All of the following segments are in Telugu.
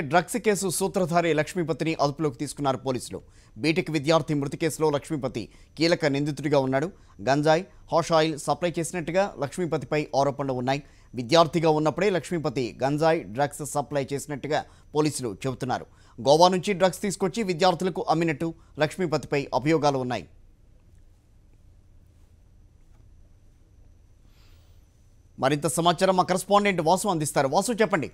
డ్రగ్స్ కేసు సూత్రధారి లక్ష్మీపతిని అదుపులోకి తీసుకున్నారు పోలీసులు బీటెక్ విద్యార్థి మృతి కేసులో లక్ష్మీపతి కీలక నిందితుడిగా ఉన్నాడు గంజాయి హాష్ ఆయిల్ సప్లై చేసినట్టుగా లక్ష్మీపతిపై ఆరోపణలు ఉన్నాయి విద్యార్థిగా ఉన్నప్పుడే లక్ష్మీపతి గంజాయి డ్రగ్స్ సప్లై చేసినట్టుగా పోలీసులు చెబుతున్నారు గోవా నుంచి డ్రగ్స్ తీసుకొచ్చి విద్యార్థులకు అమ్మినట్టు లక్ష్మీపతిపై అభియోగాలు ఉన్నాయి మరింత సమాచారం మా కరెస్పాండెంట్ వాసు అందిస్తారు వాసు చెప్పండి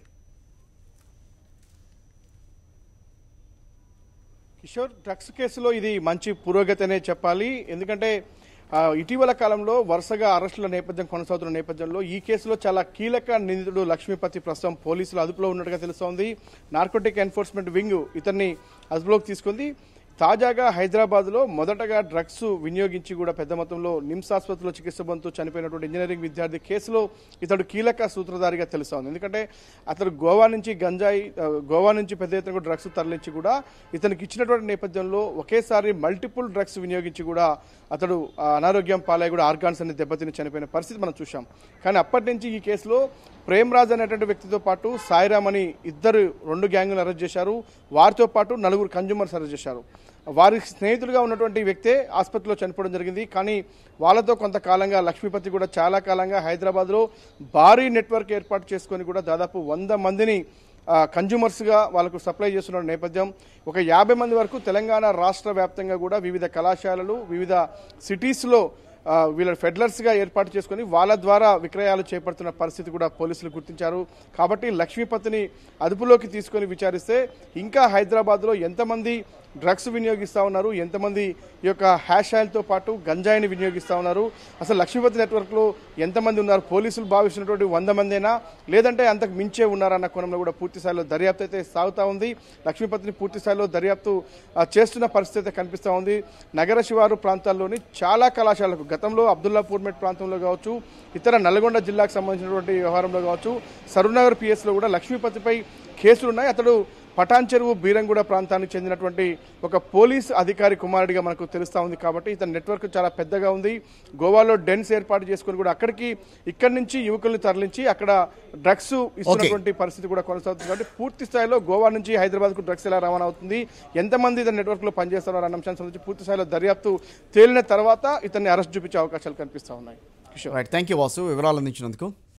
కిషోర్ డ్రగ్స్ కేసులో ఇది మంచి పురోగతి అనే చెప్పాలి ఎందుకంటే ఆ, ఇటీవల కాలంలో వరుసగా అరెస్టుల నేపథ్యం కొనసాగుతున్న నేపథ్యంలో ఈ కేసులో చాలా కీలక నిందితుడు లక్ష్మీపతి ప్రస్తుతం పోలీసులు అదుపులో ఉన్నట్టుగా తెలుస్తోంది నార్కోటిక్ ఎన్ఫోర్స్మెంట్ వింగ్ ఇతన్ని అదుపులోకి తీసుకుంది తాజాగా హైదరాబాద్లో మొదటగా డ్రగ్స్ వినియోగించి కూడా పెద్ద మొత్తంలో నిమ్స్ ఆసుపత్రిలో చికిత్స పొందుతూ చనిపోయినటువంటి ఇంజనీరింగ్ విద్యార్థి కేసులో ఇతడు కీలక సూత్రధారిగా తెలుస్తోంది ఎందుకంటే అతడు గోవా నుంచి గంజాయి ఆ, గోవా నుంచి పెద్ద ఎత్తున డ్రగ్స్ తరలించి కూడా ఇతనికి ఇచ్చినటువంటి నేపథ్యంలో ఒకేసారి మల్టిపుల్ డ్రగ్స్ వినియోగించి కూడా అతడు ఆ, అనారోగ్యం పాలై కూడా ఆర్గాన్స్ అనేది దెబ్బతిని చనిపోయిన పరిస్థితి మనం చూశాం కానీ అప్పటి నుంచి ఈ కేసులో ప్రేమ్రాజ్ అనేటువంటి వ్యక్తితో పాటు సాయిరామ్ అని ఇద్దరు రెండు గ్యాంగులను అరెస్ట్ చేశారు వారితో పాటు నలుగురు కన్జ్యూమర్స్ అరెస్ట్ చేశారు వారి స్నేహితులుగా ఉన్నటువంటి వ్యక్తే ఆసుపత్రిలో చనిపోవడం జరిగింది కానీ వాళ్ళతో కొంతకాలంగా లక్ష్మీపతి కూడా చాలా కాలంగా హైదరాబాద్లో భారీ నెట్వర్క్ ఏర్పాటు చేసుకొని కూడా దాదాపు వంద మందిని ఆ, కన్జ్యూమర్స్గా వాళ్ళకు సప్లై చేస్తున్న నేపథ్యం ఒక యాభై మంది వరకు తెలంగాణ రాష్ట్ర వ్యాప్తంగా కూడా వివిధ కళాశాలలు వివిధ సిటీస్లో ఆ, వీళ్ళ ఫెడ్లర్స్గా ఏర్పాటు చేసుకొని వాళ్ళ ద్వారా విక్రయాలు చేపడుతున్న పరిస్థితి కూడా పోలీసులు గుర్తించారు కాబట్టి లక్ష్మీపతిని అదుపులోకి తీసుకొని విచారిస్తే ఇంకా హైదరాబాద్లో ఎంతమంది డ్రగ్స్ వినియోగిస్తూ ఉన్నారు ఎంతమంది ఈ యొక్క హ్యాష్ ఆయిల్తో పాటు గంజాయిని వినియోగిస్తూ ఉన్నారు అసలు లక్ష్మీపతి నెట్వర్క్లో ఎంతమంది ఉన్నారు పోలీసులు భావిస్తున్నటువంటి వంద మందేనా లేదంటే అంతకు మించే ఉన్నారన్న కోణంలో కూడా పూర్తి స్థాయిలో దర్యాప్తు అయితే సాగుతూ ఉంది లక్ష్మీపతిని పూర్తి స్థాయిలో దర్యాప్తు ఆ, చేస్తున్న పరిస్థితి అయితే కనిపిస్తూ ఉంది నగర శివారు ప్రాంతాల్లోని చాలా కళాశాలకు గతంలో అబ్దుల్లాపూర్ మెట్ ప్రాంతంలో కావచ్చు ఇతర నల్గొండ జిల్లాకు సంబంధించినటువంటి వ్యవహారంలో కావచ్చు సరూనగర్ పిఎస్లో కూడా లక్ష్మీపతిపై కేసులున్నాయి అతడు పటాన్ చెరువు బీరంగూడ ప్రాంతానికి చెందినటువంటి ఒక పోలీస్ అధికారి కుమారుడిగా మనకు తెలుస్తా ఉంది కాబట్టి ఇతని నెట్వర్క్ చాలా పెద్దగా ఉంది గోవాలో డెన్స్ ఏర్పాటు చేసుకుని కూడా అక్కడికి ఇక్కడి నుంచి యువకుల్ని తరలించి అక్కడ డ్రగ్స్ ఇస్తున్నటువంటి పరిస్థితి కూడా కొనసాగుతుంది కాబట్టి పూర్తి స్థాయిలో గోవా నుంచి హైదరాబాద్ కు డ్రగ్స్ ఎలా రవాణా అవుతుంది ఎంతమంది ఇతని నెట్వర్క్ లో పనిచేస్తున్నారు అన్న అంశానికి సంబంధించి పూర్తి స్థాయిలో దర్యాప్తు తేలిన తర్వాత ఇతన్ని అరెస్ట్ చూపించే అవకాశాలు కనిపిస్తా ఉన్నాయి Kishore right thank you Vasu వివరాలు అందించినందుకు